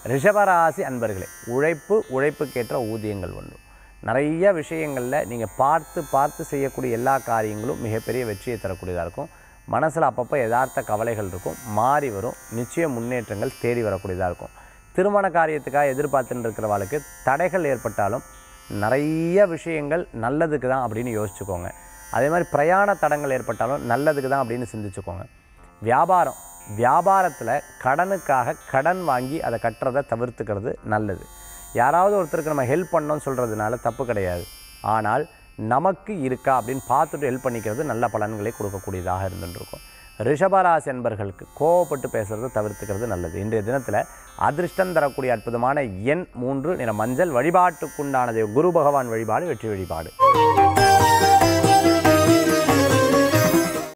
ரிஷபராசி அன்பர்களே உழைப்பு உழைப்புக்கேற்ற ஊதியங்கள் ஒன்று நிறைய விஷயங்களில் நீங்கள் பார்த்து பார்த்து செய்யக்கூடிய எல்லா காரியங்களும் மிகப்பெரிய வெற்றியை தரக்கூடியதாக இருக்கும் மனசில் அப்பப்போ யதார்த்த கவலைகள் இருக்கும் மாறி வரும் நிச்சய முன்னேற்றங்கள் தேடி வரக்கூடியதாக இருக்கும் திருமண காரியத்துக்காக எதிர்பார்த்துட்டு இருக்கிறவளுக்கு தடைகள் ஏற்பட்டாலும் நிறைய விஷயங்கள் நல்லதுக்கு தான் அப்படின்னு யோசிச்சுக்கோங்க அதே மாதிரி பிரயாண தடங்கள் ஏற்பட்டாலும் நல்லதுக்கு தான் அப்படின்னு சிந்திச்சுக்கோங்க வியாபாரம் வியாபாரத்தில் கடனுக்காக கடன் வாங்கி அதை கட்டுறதை தவிர்த்துக்கிறது நல்லது யாராவது ஒருத்தருக்கு நம்ம ஹெல்ப் பண்ணோம்னு சொல்கிறதுனால தப்பு கிடையாது ஆனால் நமக்கு இருக்கா அப்படின்னு பார்த்துட்டு ஹெல்ப் பண்ணிக்கிறது நல்ல பலன்களை கொடுக்கக்கூடியதாக இருந்துருக்கும் ரிஷபராசி என்பர்களுக்கு கோவப்பட்டு பேசுகிறத தவிர்த்துக்கிறது நல்லது இன்றைய தினத்தில் அதிர்ஷ்டம் தரக்கூடிய அற்புதமான எண் மூன்று நிற மஞ்சள் வழிபாட்டுக்குண்டானது குரு பகவான் வழிபாடு வெற்றி வழிபாடு